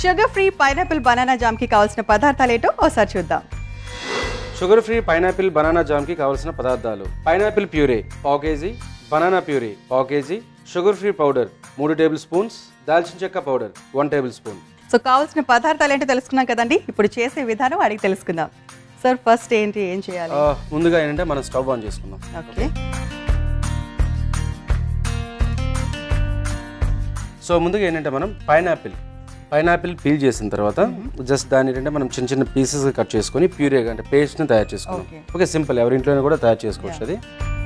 Sugar free pineapple banana జామ్కి కావాల్సిన పదార్థాలు ఏంటో ఒకసారి చూద్దాం షుగర్ ఫ్రీ పైనాపిల్ బనానా జామ్కి కావాల్సిన పదార్థాలు పైనాపిల్ ప్యూరే పావు కేజీ బనానా ప్యూరీ పావు కేజీ షుగర్ ఫ్రీ పౌడర్ మూడు టేబుల్ స్పూన్స్ దాల్చిన చెక్క powder one tablespoon so కావాల్సిన పదార్థాలు ఏంటో తెలుసుకున్నాం కదండి ఇప్పుడు చేసే విధానం అడిగి తెలుసుకుందాం సార్ ఫస్ట్ ఏంటి ఏం చేయాలి ఆ, ముందుగా ఏంటంటే మనం స్టవ్ ఆన్ చేసుకుందాం ఓకే సో ముందుగా ఏంటంటే మనం పైనాపిల్ పైనాపిల్ పీల్ చేసిన తర్వాత జస్ట్ దాన్ని ఏంటంటే మనం చిన్న చిన్న పీసెస్ కట్ చేసుకొని ప్యూరేగా అంటే పేస్ట్ని తయారు చేసుకున్నాం Okay. ఓకే సింపుల్ ఎవరి ఇంట్లోనే కూడా తయారు చేసుకోవచ్చు అది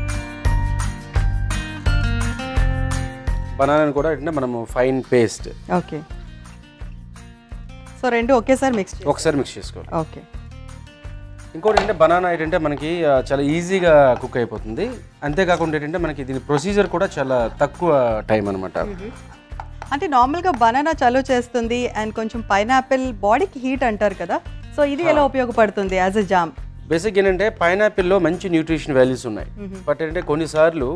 బనానాని కూడా ఏంటంటే మనము ఫైన్ పేస్ట్ ఓకే సో రెండు ఒకేసారి మిక్స్ ఒకసారి మిక్స్ చేసుకోవాలి ఓకే ఇంకోటి ఏంటంటే బనానా ఏంటంటే మనకి ఆ, చాలా ఈజీగా కుక్ అయిపోతుంది అంతేకాకుండా ఏంటంటే మనకి దీని ప్రొసీజర్ కూడా చాలా తక్కువ టైం అనమాట అంటే నార్మల్గా బనానా చలువ చేస్తుంది అండ్ కొంచెం పైనాపిల్ బాడీకి హీట్ అంటారు కదా సో ఇది ఎలా ఉపయోగపడుతుంది యాజ్ ఎ జామ్ బేసిక్ ఏంటంటే పైనాపిల్లో మంచి న్యూట్రిషన్ వాల్యూస్ ఉన్నాయి బట్ ఏంటంటే కొన్నిసార్లు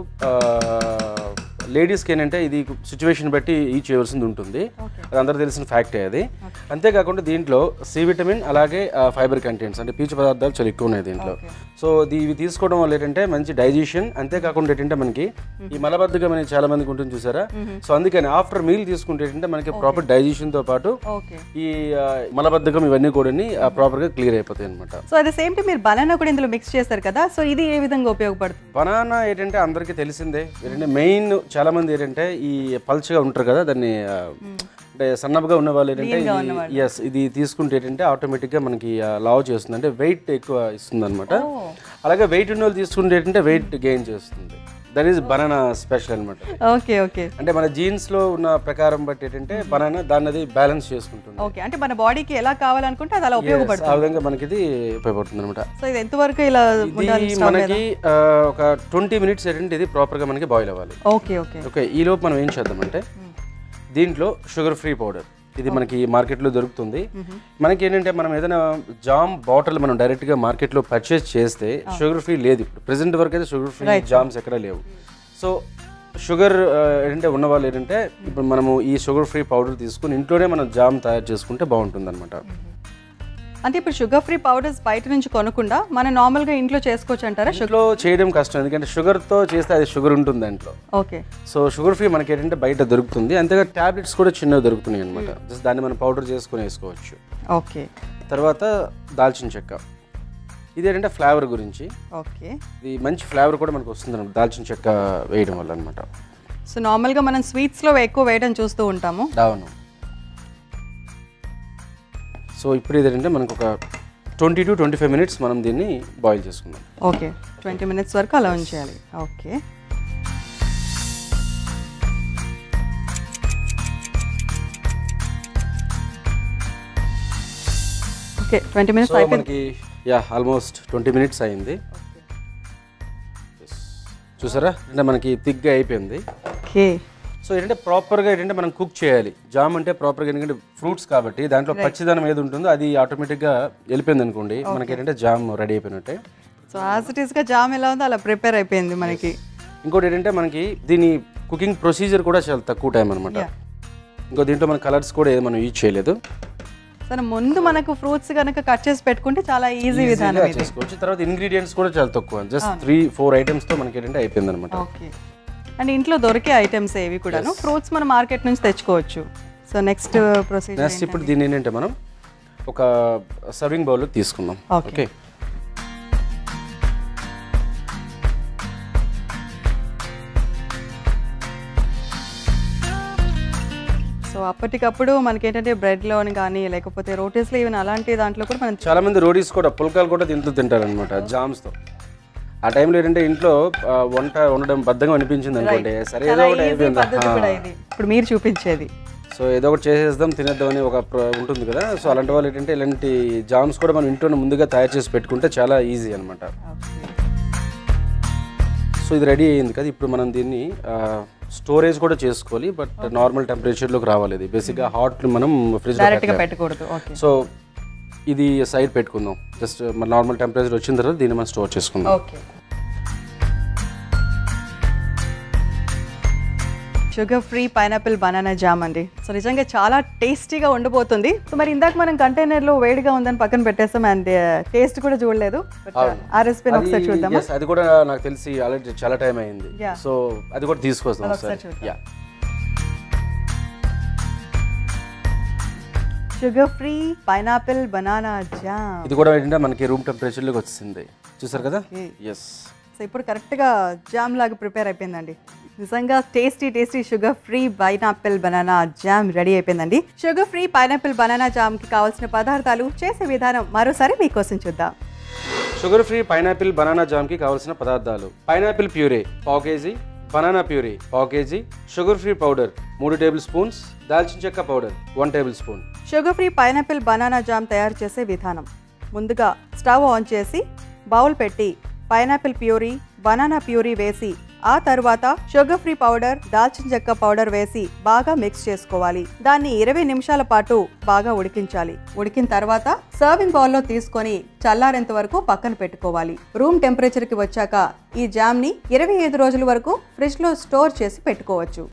లేడీస్కి ఏంటంటే ఇది సిచ్యువేషన్ బట్టి ఈ చేయవలసింది ఉంటుంది Okay. అది అందరూ తెలిసిన ఫ్యాక్టే అది అంతేకాకుండా దీంట్లో సి విటమిన్ అలాగే ఫైబర్ కంటెంట్స్ అంటే పీచు పదార్థాలు చాలా ఎక్కువ ఉన్నాయి దీంట్లో సో ఇది ఇవి తీసుకోవడం వల్ల ఏంటంటే మంచి డైజెషన్ అంతేకాకుండా ఏంటంటే మనకి ఈ మలబద్ధకం అనేది చాలా మందికి ఉంటుంది చూసారా సో అందుకని ఆఫ్టర్ మీల్ తీసుకుంటే ఏంటంటే మనకి ప్రాపర్ డైజెషన్తో పాటు ఓకే ఈ ఆ, మలబద్ధకం ఇవన్నీ కూడా ప్రాపర్గా క్లియర్ అయిపోతాయి అనమాట so at the same time మీరు బనానా కూడా ఇందులో మిక్స్ చేస్తారు కదా సో ఇది ఏ విధంగా ఉపయోగపడుతుంది బనానా ఏంటంటే అందరికీ తెలిసిందే ఏంటంటే మెయిన్ చాలా మంది ఏంటంటే ఈ పల్చగా ఉంటారు కదా దాన్ని ఆ, అంటే సన్నగా ఉన్న వాళ్ళు ఏంటంటే ఎస్ ఇది తీసుకుంటే ఏంటంటే ఆటోమేటిక్గా మనకి లావ్ చేస్తుంది అంటే వెయిట్ ఎక్కువ ఇస్తుంది అనమాట అలాగే వెయిట్ ఉన్న వాళ్ళు తీసుకుంటే ఏంటంటే వెయిట్ గెయిన్ చేస్తుంది దట్ ఈస్ బనానా స్పెషల్ అనమాట ఓకే ఓకే అంటే మన జీన్స్ లో ఉన్న ప్రకారం బట్టి ఏంటంటే బనానా దాన్ని అది బ్యాలెన్స్ చేసుకుంటుంది ఓకే అంటే మన బాడీకి ఎలా కావాలనుకుంటే అది అలా ఉపయోగపడుతుంది ఆ విధంగా మనకి ఇది ఉపయోగపడుతుంది అనమాట సో ఇది ఎంతవరకు ఇలా ఉండాలి ఇది స్టవ్ మీద మనకి ఆ, ఒక ట్వంటీ మినిట్స్ ఏంటంటే ఇది ప్రాపర్గా మనకి బాయిల్ అవ్వాలి ఓకే ఓకే ఓకే ఈ లోపు మనం ఏం చేద్దామంటే దీంట్లో షుగర్ ఫ్రీ పౌడర్ ఇది మనకి మార్కెట్లో దొరుకుతుంది మనకి ఏంటంటే మనం ఏదైనా జామ్ బాటిల్ మనం డైరెక్ట్గా మార్కెట్లో పర్చేస్ చేస్తే షుగర్ ఫ్రీ లేదు ఇప్పుడు ప్రెసెంట్ వరకు అయితే షుగర్ ఫ్రీ జామ్స్ ఎక్కడ లేవు సో షుగర్ ఏంటంటే ఉన్న వాళ్ళు ఏంటంటే ఇప్పుడు మనము ఈ షుగర్ ఫ్రీ పౌడర్ తీసుకుని ఇంట్లోనే మనం జామ్ తయారు చేసుకుంటే బాగుంటుంది అనమాట అంటే ఇప్పుడు షుగర్ ఫ్రీ పౌడర్స్ బయట నుంచి కొనకుండా మనం నార్మల్గా ఇంట్లో చేసుకోవచ్చు అంటారా ఇంట్లో చేయడం కష్టం ఎందుకంటే షుగర్తో చేస్తే అది షుగర్ ఉంటుంది దాంట్లో ఓకే సో షుగర్ ఫ్రీ మనకి ఏంటంటే బయట దొరుకుతుంది అంతేగా టాబ్లెట్స్ కూడా చిన్నవి దొరుకుతున్నాయి అనమాట జస్ట్ దాన్ని మనం పౌడర్ చేసుకుని వేసుకోవచ్చు ఓకే తర్వాత దాల్చిన చెక్క ఇది ఏంటంటే ఫ్లేవర్ గురించి ఓకే ఇది మంచి ఫ్లేవర్ కూడా మనకు వస్తుంది అనమాట దాల్చిన చెక్క వేయడం వల్ల అనమాట సో నార్మల్గా మనం స్వీట్స్లో ఎక్కువ వేయడం చూస్తూ ఉంటాము దావనం సో ఇప్పుడు ఇది ఏంటంటే మనకు ఒక twenty to twenty five minutes మనం దీన్ని బాయిల్ చేసుకుందాం ఓకే ట్వంటీ మినిట్స్ వరకు అలా ఉంచేయాలి okay okay twenty minutes so అయిపోయింది మనకి యా ఆల్మోస్ట్ ట్వంటీ మినిట్స్ అయింది Yes. చూసారా అంటే మనకి థిక్గా అయిపోయింది ఓకే సో ఏంటంటే ప్రాపర్గా ఏంటంటే మనం కుక్ చేయాలి జామ్ అంటే ప్రాపర్గా ఎందుకంటే ఫ్రూట్స్ కాబట్టి దాంట్లో పచ్చిదనం ఏది ఉంటుందో అది ఆటోమేటిక్గా వెళ్ళిపోయింది అనుకోండి మనకి ఏంటంటే జామ్ రెడీ అయిపోయినట్టే సో యాజ్ ఇట్ ఈస్గా జామ్ ఎలా ఉందో అలా ప్రిపేర్ అయిపోయింది మనకి ఇంకోటి ఏంటంటే మనకి దీని కుకింగ్ ప్రొసీజర్ కూడా చాలా తక్కువ టైం అనమాట Yeah. ఇంకో దీంట్లో మన కలర్స్ కూడా ఏది మనం యూజ్ చేయలేదు సరే ముందు మనకు ఫ్రూట్స్ కనుక కట్ చేసి పెట్టుకుంటే చాలా ఈజీ విధానం ఈజీగా చేసుకోవచ్చు తర్వాత ఇంగ్రీడియంట్స్ కూడా చాలా తక్కువ జస్ట్ త్రీ ఫోర్ ఐటమ్స్తో మనకి ఏంటంటే అయిపోయింది అనమాట ఓకే అండ్ ఇంట్లో దొరికే ఐటమ్స్ ఏవి కూడాను ఫ్రూట్స్ మనం మార్కెట్ నుంచి తెచ్చుకోవచ్చు సో నెక్స్ట్ ప్రొసీజర్ నెక్స్ట్ ఇప్పుడు దీన్ని ఏంటంటే మనం ఒక సర్వింగ్ బౌల్లో తీసుకుందాం Okay. ఓకే సో అప్పటికప్పుడు మనకి ఏంటంటే బ్రెడ్లోని కానీ లేకపోతే రోటీస్లో ఈవెన్ అలాంటి దాంట్లో కూడా మనం చాలా మంది రోడీస్ కూడా పుల్కాలు కూడా తింటూ తింటారనమాట జామ్స్తో ఆ టైంలో ఏంటంటే ఇంట్లో ఆ, వంట వండడం బద్ధంగా అనిపించింది అనుకోండి సరే ఏదో చాలా ఒకటి ఈజీ అయిపోయింది పద్ధతి కూడా ఇది ఇప్పుడు మీరు చూపించేది సో ఏదో ఒకటి చేసేద్దాం తినేద్దాం అని ఒక ప్ర- ఉంటుంది కదా సో అలాంటి వాళ్ళు ఏంటంటే ఇలాంటి జామ్స్ కూడా మనం ఇంట్లో ముందుగా తయారు చేసి పెట్టుకుంటే చాలా ఈజీ అనమాట సో ఇది రెడీ అయ్యింది కదా ఇప్పుడు మనం దీన్ని స్టోరేజ్ కూడా చేసుకోవాలి బట్ నార్మల్ టెంపరేచర్లోకి రావాలి ఇది బేసిక్గా హాట్ మనం ఫ్రిడ్జ్ డైరెక్ట్గా పెట్టకూడదు ఓకే సో ఇది సైడ్ పెట్టుకుందాం జస్ట్ మన నార్మల్ టెంపరేచర్ వచ్చిన తర్వాత దీన్ని మనం స్టోర్ చేసుకుందాం okay sugar free pineapple banana jam అండి సో నిజంగా చాలా టేస్టీగా ఉండబోతుంది సో మరి ఇందాక మనం కంటైనర్లో వేడిగా ఉందని పక్కన పెట్టేస్తాం అండ్ టేస్ట్ కూడా చూడలేదు But, uh, ఆ రెసిపీని ఒకసారి అది- చూద్దామా yes, అది కూడా నాకు తెలిసి ఆల్రెడీ చాలా టైం అయింది Yeah. సో అది కూడా తీసుకొస్తాం అది ఒకసారి ఒకసారి చూద్దాం. Yeah sugar free pineapple banana jam ఇది కూడా ఏంటంటే మనకి రూమ్ టెంపరేచర్లోకి వచ్చింది చూసారు కదా Okay. ఎస్ సో ఇప్పుడు కరెక్ట్గా జామ్ లాగా ప్రిపేర్ అయిపోయిందండి నిజంగా tasty tasty sugar free pineapple banana jam ready అయిపోయిందండి షుగర్ ఫ్రీ పైనాపిల్ బనానా జామ్కి కావాల్సిన పదార్థాలు చేసే విధానం మరోసారి మీకోసం చూద్దాం షుగర్ ఫ్రీ పైనాపిల్ బనానా జామ్కి కావాల్సిన పదార్థాలు పైనాపిల్ ప్యూరే పావు కేజీ బనానా ప్యూరీ పావు కేజీ షుగర్ ఫ్రీ పౌడర్ మూడు టేబుల్ స్పూన్స్ దాల్చిన చెక్క powder one tablespoon sugar free pineapple banana jam తయారు చేసే విధానం ముందుగా స్టవ్ ఆన్ చేసి బౌల్ పెట్టి పైనాపిల్ ప్యూరీ బనానా ప్యూరీ వేసి ఆ తర్వాత షుగర్ ఫ్రీ పౌడర్ దాల్చిన చెక్క పౌడర్ వేసి బాగా మిక్స్ చేసుకోవాలి దాన్ని ఇరవై నిమిషాల పాటు బాగా ఉడికించాలి ఉడికిన తర్వాత సర్వింగ్ బౌల్లో తీసుకొని చల్లారేంత వరకు పక్కన పెట్టుకోవాలి రూమ్ టెంపరేచర్కి వచ్చాక ఈ జామ్ని ఇరవై ఐదు రోజుల వరకు ఫ్రిడ్జ్లో స్టోర్ చేసి పెట్టుకోవచ్చు